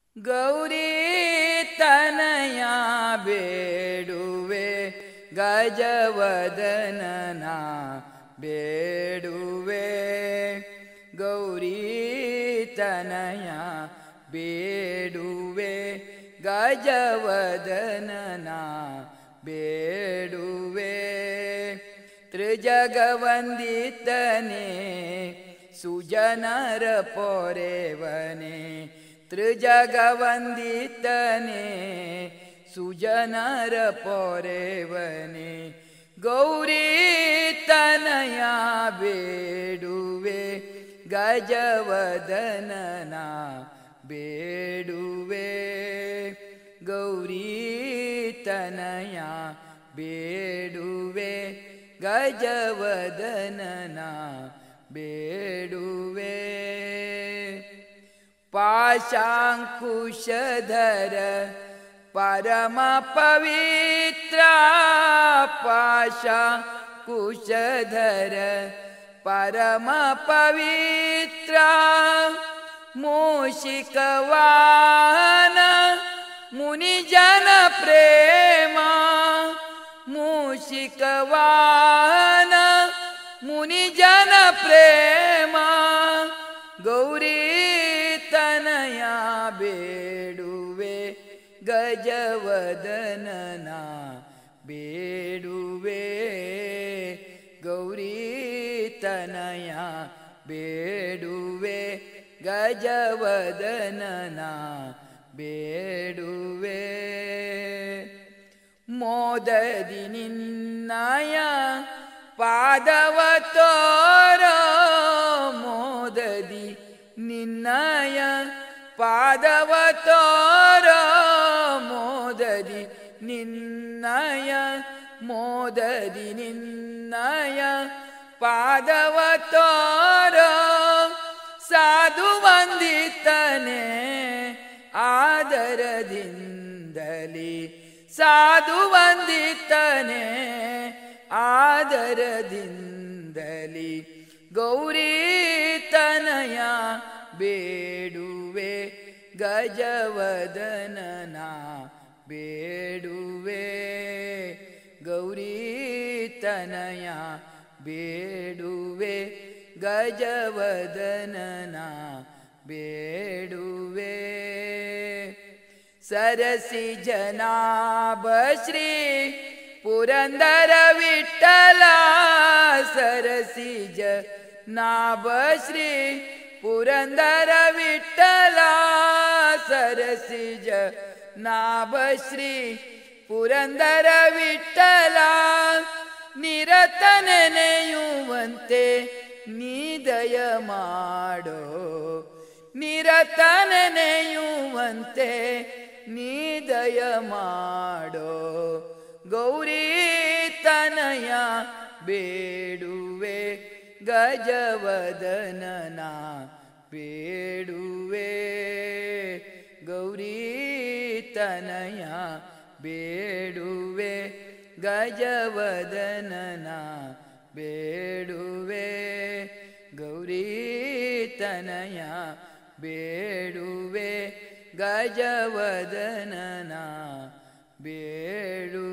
ಗೌರಿ ತನಯ ಬೇಡುವೆ ಗಜವದನನ ಬೇಡುವೆ ಗೌರಿ ತನಯ ಬೇಡುವೆ ಗಜವದನನ ಬೇಡುವೆ ತ್ರಿಜಗವಂದಿತನೇ ಸುಜನರ ಪೊರೆವನೆ ತ್ರಿಜಗವಂದಿತನೇ ಸುಜನರ ಪೊರೆವನೆ ಗೌರಿ ತನಯ ಬೇಡುವೆ ಗಜವದನನ ಬೇಡುವೆ ಗೌರಿ ತನಯ ಬೇಡುವೆ ಗಜವದನನ ಬೇಡುವೆ ಪಾಶಾಂಕುಶಧರ ಪರಮ ಪವಿತ್ರ ಪಾಶಾಂಕುಶಧರ ಪರಮ ಪವಿತ್ರ ಮೂಷಿಕವಾನ ಮುನಿಜನ ಪ್ರೇಮ ಮೂಷಿಕವಾನ ಮುನಿಜನ ಪ್ರೇಮ ಗೌರಿ ತನಯ ಬೇಡುವೆ ಗಜವದನನ ಬೇಡುವೆ ಗೌರಿ ತನಯ ಬೇಡುವೆ ಗಜವದನನ ಬೇಡುವೆ ಮೋದದಿ ನಿನ್ನಯ ಪಾದವ ತೋರ ಮೋದದಿ ನಿನ್ನಯ ಪಾದವ ತೋರ ಮೋದದಿ ನಿನ್ನಯ ಮೋದದಿ ನಿನ್ನಯ ಪಾದವ ತೋರ ಸಾಧು ವಂದಿತನೆ ಆದರದಿಂದಲಿ ಸಾಧು ವಂದಿತನೆ ಆದರದಿಂದಲಿ ಗೌರಿ ತನಯ ಬೇಡುವೆ ಗಜವದನನ ಬೇಡುವೆ ಗೌರಿ ತನಯ ಬೇಡುವೆ ಗಜವದನನ ಬೇಡುವೆ ಸರಸಿ ಜನಾಭ ಶ್ರೀ ಪುರಂದರ ವಿಠಲ ಸರಸಿ ಜನಾಭ ಶ್ರೀ ಪುರಂದರ ವಿಠಲ ಸರಸಿ ಜನಾಭ ಶ್ರೀ ಪುರಂದರ ವಿಠಲ ನಿರತ ನೆನೆಯುವಂತೆ ನೀದಯ ಮಾಡೋ ನಿರತ ನೆನೆಯುವಂತೆ ನೀದಯ ಮಾಡೋ ಗೌರಿ ತನಯ ಬೇಡುವೆ ಗಜವದನನ ಬೇಡುವೆ ಗೌರಿ ತನಯ ಬೇಡುವೆ ಗಜವದನನ ಬೇಡುವೆ ಗೌರಿ ತನಯ ಬೇಡುವೆ ಗಜವದನನ ಬೇಡು